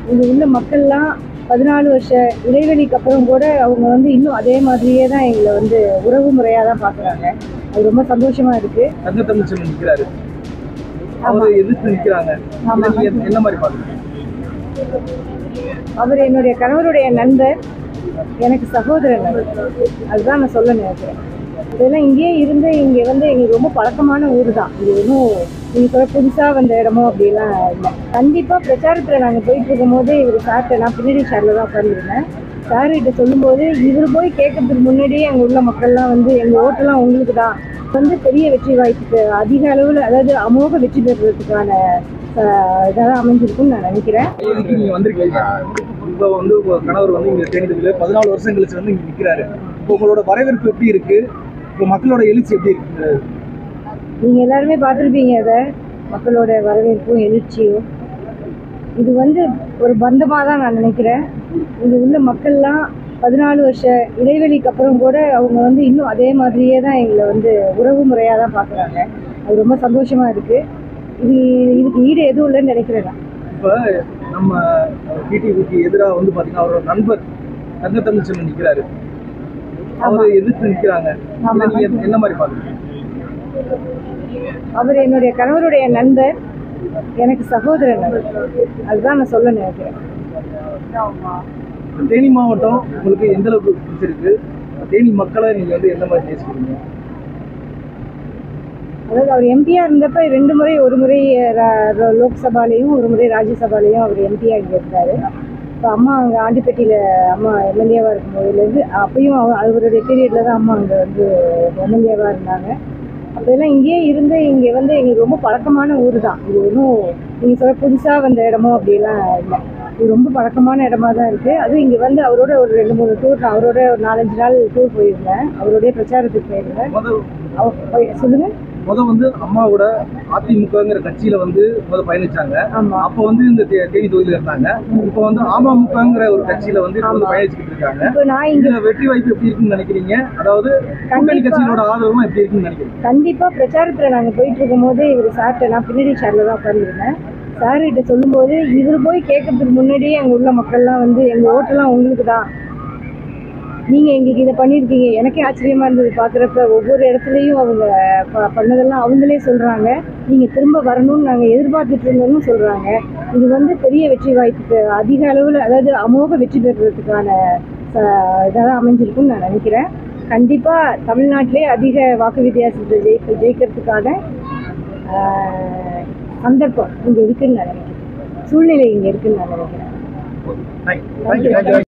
இங்கே உள்ள மக்கள்லாம் பதினாலு வருஷ இடைவெளிக்கு அப்புறம் கூட அவங்க வந்து இன்னும் அதே மாதிரியே தான் எங்களை வந்து உறவு முறையாக தான் பார்க்குறாங்க அது ரொம்ப சந்தோஷமாக இருக்குது தங்க தமிழ்ச்சன் நிக்கிறாரு ஆமா. அவரை எதிர்த்து நிக்கிறாங்க ஆமா. இதை நீங்க என்ன மாதிரி பாக்குறீங்க அவர் என்னுடைய கணவருடைய நண்பர் எனக்கு சகோதரன் அவர். அதுதான் நான் சொல்ல நினைக்கிறேன் இதெல்லாம் இங்கேயே இருந்து இங்கே வந்து எங்களுக்கு ரொம்ப பழக்கமான ஊர் தான் இது ஒன்றும் நீங்கள் சொல்ல புதுசாக வந்த இடமோ அப்படிலாம் இல்லை கண்டிப்பாக பிரச்சாரத்தில் நாங்கள் போயிட்டு இருக்கும்போது இவர் சார்ட்ட நான் பின்னாடி ஷேரில் தான் உட்காந்துருந்தேன் சார்கிட்ட சொல்லும்போது இவர் போய் கேட்கறதுக்கு முன்னாடியே அங்கே உள்ள மக்கள்லாம் வந்து எங்கள் ஓட்டெல்லாம் உங்களுக்கு தான் வந்து பெரிய வெற்றி வாய்ப்புக்கு அதிக அளவில் அதாவது அமோக வெற்றி பெறுறதுக்கான இதாக அமைஞ்சிருக்குன்னு நான் நினைக்கிறேன் இதுக்கு நீங்க வந்திருக்கீங்க இப்போ வந்து உங்க கணவர் வந்து இங்க தேனிதுல பதினாலு வருஷம் கழிச்சு வந்து இங்க நிக்கிறாரு இப்போ உங்களோட வரவேற்பு எப்படி இருக்கு இப்போ மக்களோட எழுச்சி எப்படி இருக்கு நீங்கள் எல்லாருமே பார்த்துருப்பீங்க அதை மக்களோட வரவேற்பும் எழுச்சியும் இது வந்து ஒரு பந்தமாக தான் நான் நினைக்கிறேன் இங்கே உள்ள மக்கள்லாம் பதினாலு வருஷ இடைவெளிக்கு அப்புறம் கூட அவங்க வந்து இன்னும் அதே மாதிரியே தான் எங்களை வந்து உறவு முறையாக தான் பார்க்குறாங்க அது ரொம்ப சந்தோஷமாக இருக்குது இது இதுக்கு ஈடு எதுவும் இல்லைன்னு நினைக்கிறேன் நான் இப்போ நம்ம டிடிவிக்கு எதிராக வந்து பாத்தீங்கன்னா அவரோட நண்பர் தங்க தமிழ்ச்சன் நிக்கிறாரு அவரை எதிர்த்து நிக்கிறாங்க இதை நீங்க என்ன மாதிரி பாக்குறீங்க அவர் என்னுடைய கணவருடைய நண்பர் எனக்கு சகோதரன் அவர். அதுதான் நான் சொல்ல நினைக்கிறேன் தேனி மாவட்டம் உங்களுக்கு எந்த அளவுக்கு பிடிச்சிருக்கு தேனி மக்களை நீங்க வந்து எந்த மாதிரி நேசிக்கிறீங்க அதாவது அவர் எம்பியா இருந்தப்ப ரெண்டு முறை ஒரு முறை ரா- ரா- லோக்சபாலையும் ஒரு முறை ராஜ்யசபாலையும் அவர் எம்பியா இங்கே இருந்தார் இப்போ அம்மா அங்கே ஆண்டிப்பட்டியில் அம்மா எம்எல்ஏவாக இருக்கும் போதுலேருந்து அப்பயும் அவ- அவருடைய பீரியடில் தான் அம்மா அங்கே வந்து எம்எல்ஏவாக இருந்தாங்க அப்போல்லாம் இங்கேயே இருந்து இங்கே வந்து எங்களுக்கு ரொம்ப பழக்கமான ஊர் தான் இது ஒன்றும் நீங்கள் சொல்ல புதுசாக வந்த இடமோ அப்படிலாம் இல்லை இது ரொம்ப பழக்கமான இடமா தான் இருக்குது அதுவும் இங்கே வந்து அவரோட ஒரு ரெண்டு மூணு டூர் நான் அவரோட ஒரு நாலஞ்சு நாள் டூர் போயிருந்தேன் அவருடைய பிரச்சாரத்துக்கு போயிருந்தேன் முத அவர் சொல்லுங்கள் முத வந்து அம்மாவோட அதிமுகங்கிற கட்சியில வந்து முத பயணிச்சாங்க ஆமாம் அப்போ வந்து இந்த தே- தேனி தொகுதியில இருந்தாங்க இப்போ வந்து அமமுகங்கிற ஒரு கட்சியில வந்து இப்போ வந்து ஆமா. பயணிச்சுக்கிட்டு இருக்காங்க இப்போ நான் இங்க இதுல வெற்றி வாய்ப்பு எப்படி இருக்குன்னு நினைக்கிறீங்க அதாவது கூட்டணி கண்டிப்பா. கட்சிகளோட ஆதரவும் எப்படி இருக்குன்னு நினைக்கிறீங்க கண்டிப்பா பிரச்சாரத்துல நாங்க போயிட்டு இருக்கும்போது இவர் சார்ட்ட நான் பின்னாடி ஷேர்ல தான் உட்காந்துருந்தேன் சார்கிட்ட சொல்லும்போது இவர் போய் கேட்கறதுக்கு முன்னாடியே அங்க உள்ள மக்கள்லாம் வந்து எங்க ஓட்டெல்லாம் உங்களுக்கு தான் நீங்க எங்களுக்கு இதை பண்ணியிருக்கீங்க எனக்கே ஆச்சரியமா இருந்தது பாக்குறப்ப ஒவ்வொரு இடத்துலயும் அவங்க ப- பண்ணதெல்லாம் அவங்களே சொல்றாங்க நீங்க திரும்ப வரணும்னு நாங்க எதிர்பார்த்துட்டு இருந்தோம்னு சொல்றாங்க இது வந்து பெரிய வெற்றி வாய்ப்புக்கு அதிக அளவில் அதாவது அமோக வெற்றி பெறுறதுக்கான இதாக அமைஞ்சிருக்குன்னு நான் நினைக்கிறேன் கண்டிப்பாக தமிழ்நாட்டிலே அதிக வாக்கு வித்தியாசத்தை ஜெயிக்க ஜெயிக்கிறதுக்கான ஆஹ், சந்தர்ப்பம் இங்கே இருக்குன்னு நான் நினைக்கிறேன் சூழ்நிலை இங்கே இருக்குன்னு நான் நினைக்கிறேன் Thank you. Thank you. Thank you.